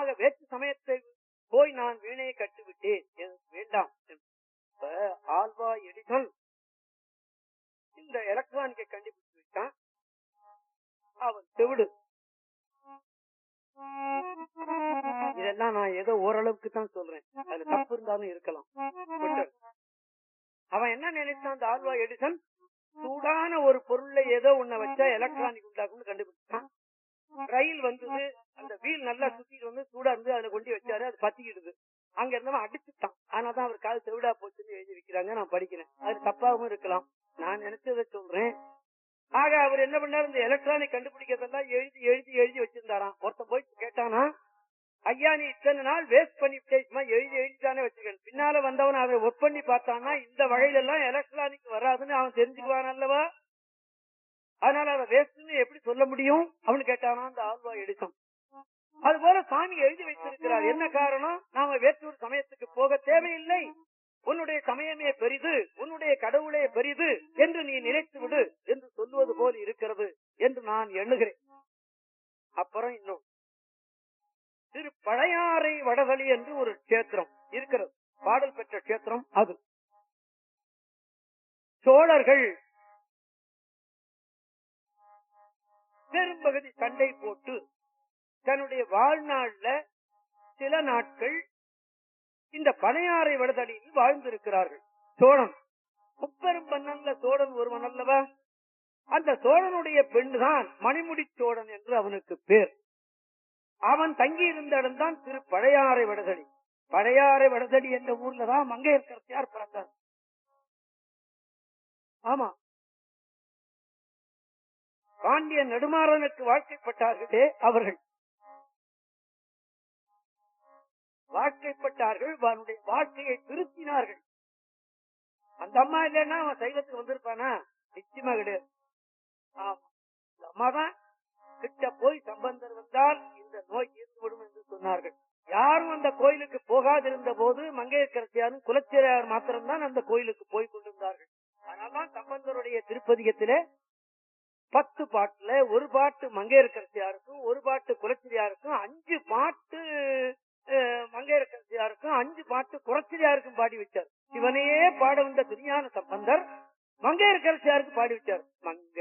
ஆக வேற்று சமயத்தை போய் நான் வீணையை கட்டுவிட்டேன் எனக்கு வேண்டாம் இப்ப ஆல்வா எடிசன் இந்த எலக்ட்ரானிக்கை கண்டுபிடிச்சு விட்டான் அவன் செவிடு இதெல்லாம் நான் ஏதோ ஓரளவுக்கு தான் சொல்றேன் அதுல தப்பு இருந்தாலும் இருக்கலாம் விட்டுரு. அவன் என்ன நினைச்சான் அந்த ஆல்வா எடிசன் சூடான ஒரு பொருள்ல ஏதோ ஒண்ண வச்சா எலக்ட்ரானிக் உண்டாக்கும்னு கண்டுபிடிச்சான் ரயில் வந்தது அந்த வீல் நல்லா சுத்திட்டு வந்து சூடா இருந்து அதுல கொண்டு வச்சாரு அது பத்திக்கிடுது அங்க இருந்தவன் அடிச்சுட்டான் ஆனாதான் அவர் காது செவிடா போச்சுன்னு எழுதி வைக்கிறாங்க நான் படிக்கிறேன் அது தப்பாவும் இருக்கலாம் நான் நினைச்சதை சொல்றேன் ஆக அவர் என்ன பண்ணாரு இந்த எலக்ட்ரானிக் கண்டுபிடிக்கிறதெல்லாம் எழுதி எழுதி எழுதி வச்சிருந்தாராம் ஒருத்தன் போய் கேட்டானா ஐயா நீ இத்தனை நாள் வேஸ்ட் பண்ணி சும்மா எழுதி எழுதிதானே வச்சுக்கணும் பின்னால வந்தவன் அதை ஒர்க் பண்ணி பார்த்தான்னா இந்த வகையில எல்லாம் எலக்ட்ரானிக் வராதுன்னு அவன் தெரிஞ்சுக்குவான் அல்லவா அதனால அதை வேஸ்ட்னு எப்படி சொல்ல முடியும் அவனு கேட்டானா அந்த ஆல்வா எடிசன் அது போல சாமி எழுதி வைத்திருக்கிறார் என்ன காரணம் நாம வேற்றூர் சமயத்துக்கு போக தேவையில்லை உன்னுடைய சமயமே பெரிது உன்னுடைய கடவுளே பெரிது என்று நீ நினைத்து விடு என்று சொல்லுவது போல் இருக்கிறது என்று நான் எண்ணுகிறேன் அப்புறம் இன்னும் திரு பழையாறை வடவழி என்று ஒரு கஷேத்திரம் இருக்கிறது பாடல் பெற்ற கஷேத்திரம் அது சோழர்கள் பெரும்பகுதி சண்டை போட்டு தன்னுடைய வாழ்நாள்ல சில நாட்கள் இந்த பனையாறை வடதடியில் வாழ்ந்திருக்கிறார்கள் சோழன் முப்பெரும் மன்னன்ல சோழன் ஒருவன் அல்லவா அந்த சோழனுடைய பெண் தான் மணிமுடி சோழன் என்று அவனுக்கு பேர் அவன் தங்கி இருந்த இடம்தான் திரு பழையாறை வடதடி பழையாறை வடதடி என்ற ஊர்ல தான் மங்கையர்கரசியார் பிறந்தார் ஆமா பாண்டிய நெடுமாறனுக்கு வாழ்க்கைப்பட்டார்களே அவர்கள் வாழ்க்கைப்பட்டார்கள் அவனுடைய வாழ்க்கையை திருத்தினார்கள் அந்த அம்மா இல்லைன்னா அவன் சைவத்துக்கு வந்திருப்பானா நிச்சயமா கிடையாது ஆமா இந்த அம்மா தான் கிட்ட போய் சம்பந்தர் வந்தால் இந்த நோய் தீர்ந்துவிடும் என்று சொன்னார்கள் யாரும் அந்த கோயிலுக்கு போகாதிருந்த போது மங்கையர்கரசியாரும் குலச்சிரையார் மாத்திரம்தான் அந்த கோயிலுக்கு போய் கொண்டிருந்தார்கள் அதனால்தான் சம்பந்தருடைய திருப்பதிகத்திலே பத்து பாட்டுல ஒரு பாட்டு மங்கையர்கரசியாருக்கும் ஒரு பாட்டு குலச்சிரியாருக்கும் அஞ்சு பாட்டு அஹ், மங்கையர்கரசியாருக்கும் அஞ்சு பாட்டு குலச்சிரியாருக்கும் பாடி வச்சார் இவனையே பாட வந்த துணியான சம்பந்தர் மங்கையர்கரசியாருக்கு பாடி வச்சார்